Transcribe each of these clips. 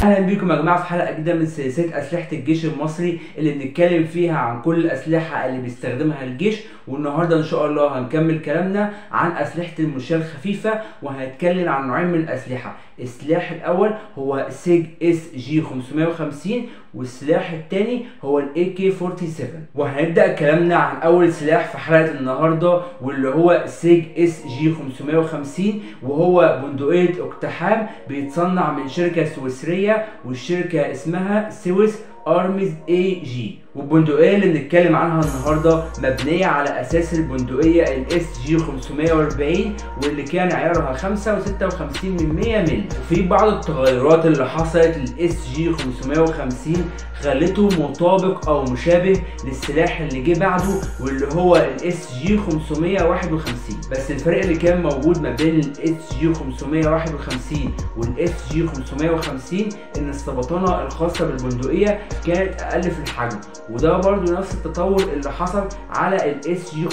اهلا بيكم يا جماعه في حلقه جديده من سلسله اسلحه الجيش المصري اللي بنتكلم فيها عن كل الاسلحه اللي بيستخدمها الجيش والنهارده ان شاء الله هنكمل كلامنا عن اسلحه المشاه الخفيفه وهنتكلم عن نوعين من الاسلحه السلاح الاول هو سيج اس جي 550 والسلاح الثاني هو الاي كي 47 وهنبدا كلامنا عن اول سلاح في حلقه النهارده واللي هو سيج اس جي 550 وهو بندقيه اقتحام بيتصنع من شركه سويسريه والشركه اسمها سويس ارمز اي جي والبندقيه اللي بنتكلم عنها النهارده مبنيه على اساس البندقيه الاس جي 540 واللي كان عيارها 5 و56 من 100 مللي وفي بعض التغيرات اللي حصلت للاس جي 550 خلته مطابق او مشابه للسلاح اللي جه بعده واللي هو الاس جي 551 بس الفرق اللي كان موجود ما بين الاس جي 551 والاس جي 550 ان السبطانه الخاصه بالبندقيه كانت اقل في الحجم وده برضو نفس التطور اللي حصل على الاس جي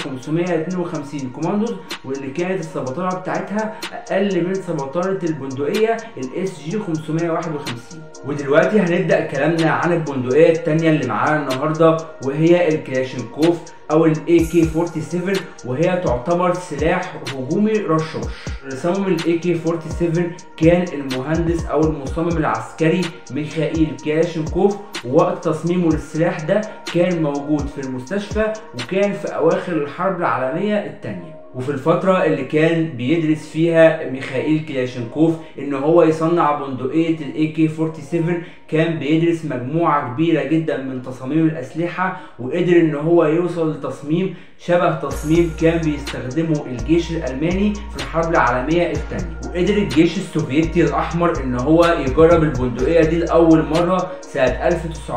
552 كوماندوز واللي كانت السبطانه بتاعتها اقل من سبطانه البندقيه الاس جي 551 ودلوقتي هنبدا كلامنا عن البندقيه الثانيه اللي معانا النهارده وهي الكلاشينكوف او الاي كي 47 وهي تعتبر سلاح هجومي رشاش اللي صمم الاي كي 47 كان المهندس او المصمم العسكري ميخائيل كلاشينكوف ووقت تصميمه للسلاح ده كان موجود في المستشفى وكان في اواخر الحرب العالميه الثانيه وفي الفترة اللي كان بيدرس فيها ميخائيل كلاشينكوف ان هو يصنع بندقية الاي كي 47 كان بيدرس مجموعة كبيرة جدا من تصاميم الاسلحة وقدر ان هو يوصل لتصميم شبه تصميم كان بيستخدمه الجيش الالماني في الحرب العالمية الثانية وقدر الجيش السوفيتي الاحمر ان هو يجرب البندقية دي لاول مرة سنة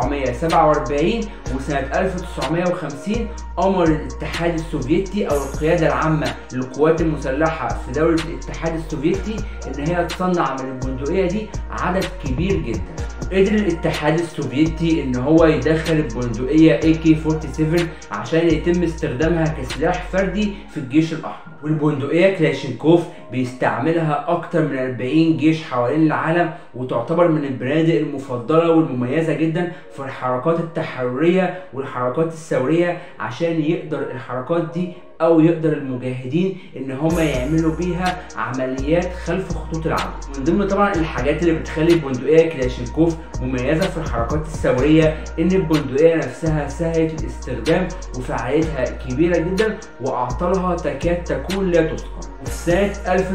1947 وسنة 1950 امر الاتحاد السوفيتي او القيادة العامة للقوات المسلحة في دولة الاتحاد السوفيتي ان هي تصنع من البندقية دي عدد كبير جدا قدر الاتحاد السوفيتي ان هو يدخل البندقية AK-47 عشان يتم استخدامها كسلاح فردي في الجيش الاحمر والبندقية كلاشينكوف بيستعملها اكتر من 40 جيش حوالين العالم وتعتبر من البنادق المفضلة والمميزة جدا في الحركات التحررية والحركات الثورية عشان يقدر الحركات دي او يقدر المجاهدين ان هم يعملوا بيها عمليات خلف خطوط العدو من ضمن طبعا الحاجات اللي بتخلي البندقيه كلاشينكوف مميزه في الحركات الثوريه ان البندقيه نفسها سهله الاستخدام وفعاليتها كبيره جدا واعطالها تكاد تكون لا تذكر وفي سنه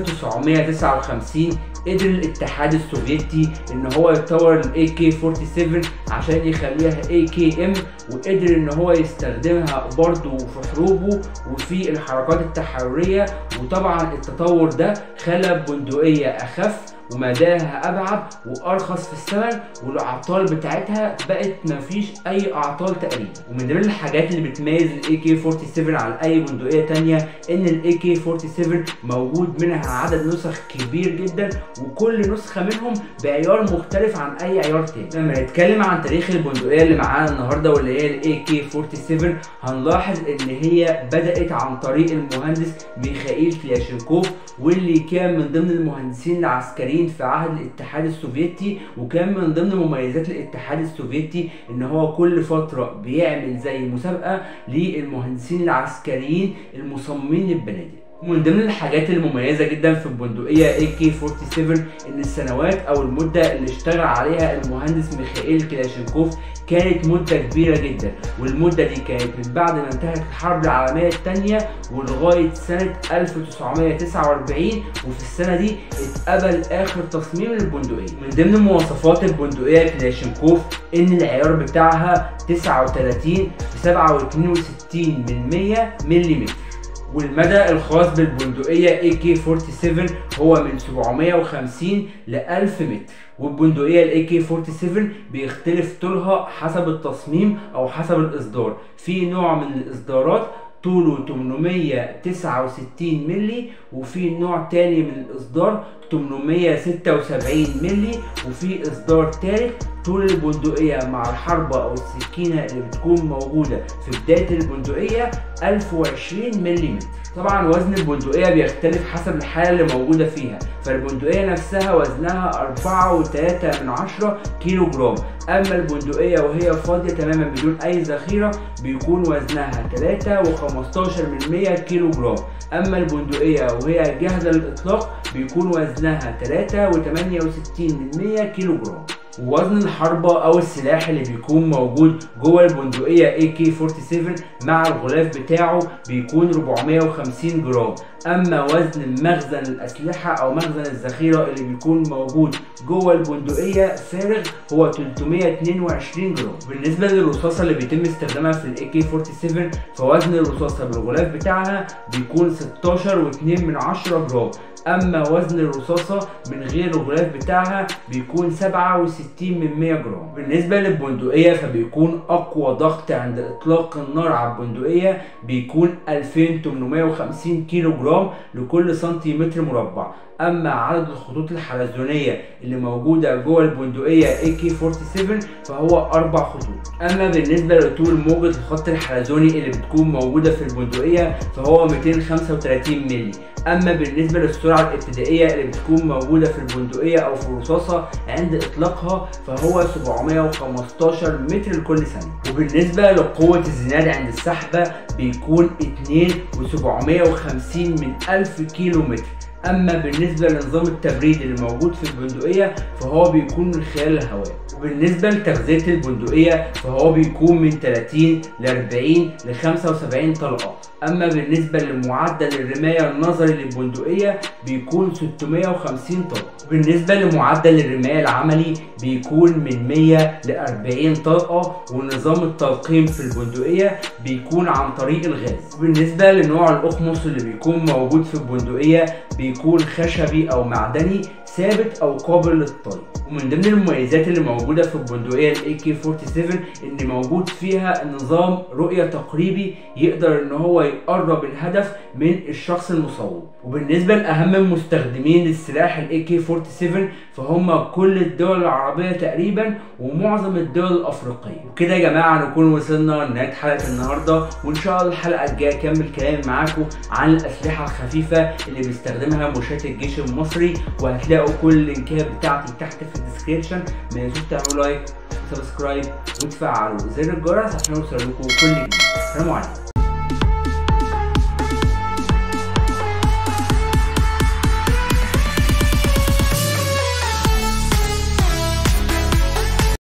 1959 قدر الاتحاد السوفيتي ان هو يطور الاي كي 47 عشان يخليها اي كي ام وقدر ان هو يستخدمها برضه في حروبه وفي الحركات التحرريه وطبعا التطور ده خلى البندقيه اخف ومداها ابعد وارخص في الثمن والاعطال بتاعتها بقت مفيش اي اعطال تقريبا ومن ضمن الحاجات اللي بتميز الاي كي 47 عن اي بندقيه تانية ان الاي كي 47 موجود منها عدد نسخ كبير جدا وكل نسخه منهم بعيار مختلف عن اي عيار تاني لما نتكلم عن تاريخ البندقيه اللي معانا النهارده واللي هي الاي كي 47 هنلاحظ ان هي بدات عن طريق المهندس ميخائيل كلاشينكوف واللي كان من ضمن المهندسين العسكريين في عهد الاتحاد السوفيتي وكان من ضمن مميزات الاتحاد السوفيتي ان هو كل فتره بيعمل زي مسابقه للمهندسين العسكريين المصممين للبنادق ومن ضمن الحاجات المميزة جدا في البندقية AK-47 إن السنوات أو المدة اللي اشتغل عليها المهندس ميخائيل كلاشينكوف كانت مدة كبيرة جدا والمدة دي كانت من بعد ما انتهت الحرب العالمية الثانية ولغاية سنة 1949 وفي السنة دي اتقبل آخر تصميم للبندقية من ضمن مواصفات البندقية كلاشينكوف إن العيار بتاعها 39 في 7.62 من 100 ملم والمدى الخاص بالبندقية AK-47 هو من 750 ل 1000 متر والبندقية ال AK-47 بيختلف طولها حسب التصميم أو حسب الإصدار في نوع من الإصدارات طوله 869 مللي وفي نوع تاني من الإصدار 876 مللي وفي اصدار ثالث طول البندقية مع الحربة أو السكينة اللي بتكون موجودة في بداية البندقية 1020 ملم طبعا وزن البندقية بيختلف حسب الحالة اللي موجودة فيها فالبندقية نفسها وزنها 4.3 من عشرة كيلو جرام أما البندقية وهي فاضية تماما بدون أي ذخيرة بيكون وزنها 3 و15 من 100 كيلو جرام أما البندقية وهي جاهزة للإطلاق بيكون وزنها 3 و68 من 100 كيلو جرام ووزن الحربة أو السلاح اللي بيكون موجود جوه البندقية AK-47 مع الغلاف بتاعه بيكون 450 جرام أما وزن مخزن الأسلحة أو مخزن الذخيرة اللي بيكون موجود جوه البندقية فارغ هو 322 جرام بالنسبة للرصاصة اللي بيتم استخدامها في ال AK-47 فوزن الرصاصة بالغلاف بتاعها بيكون 16 و2 من 10 جرام اما وزن الرصاصة من غير الغلاف بتاعها بيكون 67 من 100 جرام بالنسبة للبندقية فبيكون اقوى ضغط عند اطلاق النار على البندقية بيكون 2850 كيلو جرام لكل سنتيمتر مربع اما عدد الخطوط الحلزونيه اللي موجوده جوه البندقيه AK47 فهو اربع خطوط اما بالنسبه لطول موجه الخط الحلزوني اللي بتكون موجوده في البندقيه فهو 235 مللي اما بالنسبه للسرعه الابتدائيه اللي بتكون موجوده في البندقيه او في الرصاصه عند اطلاقها فهو 715 متر لكل ثانيه وبالنسبه لقوه الزناد عند السحبه بيكون 2 و750 من 1000 كيلو متر اما بالنسبه لنظام التبريد اللي موجود في البندقيه فهو بيكون من خلال الهواء وبالنسبه لتغذيه البندقيه فهو بيكون من 30 ل 40 ل 75 طلقه اما بالنسبه لمعدل الرمايه النظري للبندقيه بيكون 650 طلقه بالنسبه لمعدل الرمايه العملي بيكون من 100 ل 40 طلقه ونظام التلقيم في البندقيه بيكون عن طريق الغاز بالنسبه لنوع الاقمص اللي بيكون موجود في البندقيه بيكون خشبي او معدني ثابت او قابل للطي ومن ضمن المميزات اللي موجوده في البندقيه الاي كي 47 ان موجود فيها نظام رؤيه تقريبي يقدر ان هو يقرب الهدف من الشخص المصوب وبالنسبه لاهم المستخدمين للسلاح الاي كي 47 فهم كل الدول العربيه تقريبا ومعظم الدول الافريقيه وكده يا جماعه نكون وصلنا لنهايه حلقه النهارده وان شاء الله الحلقه الجايه اكمل كلامي معاكم عن الاسلحه الخفيفه اللي بيستخدمها مشاة الجيش المصري وهتلاقوا كل اللينكات بتاعتي تحت في الديسكريبشن ما تنسوش تعملوا لايك وسبسكرايب وتفعلوا زر الجرس عشان يوصل لكم كل جديد السلام عليكم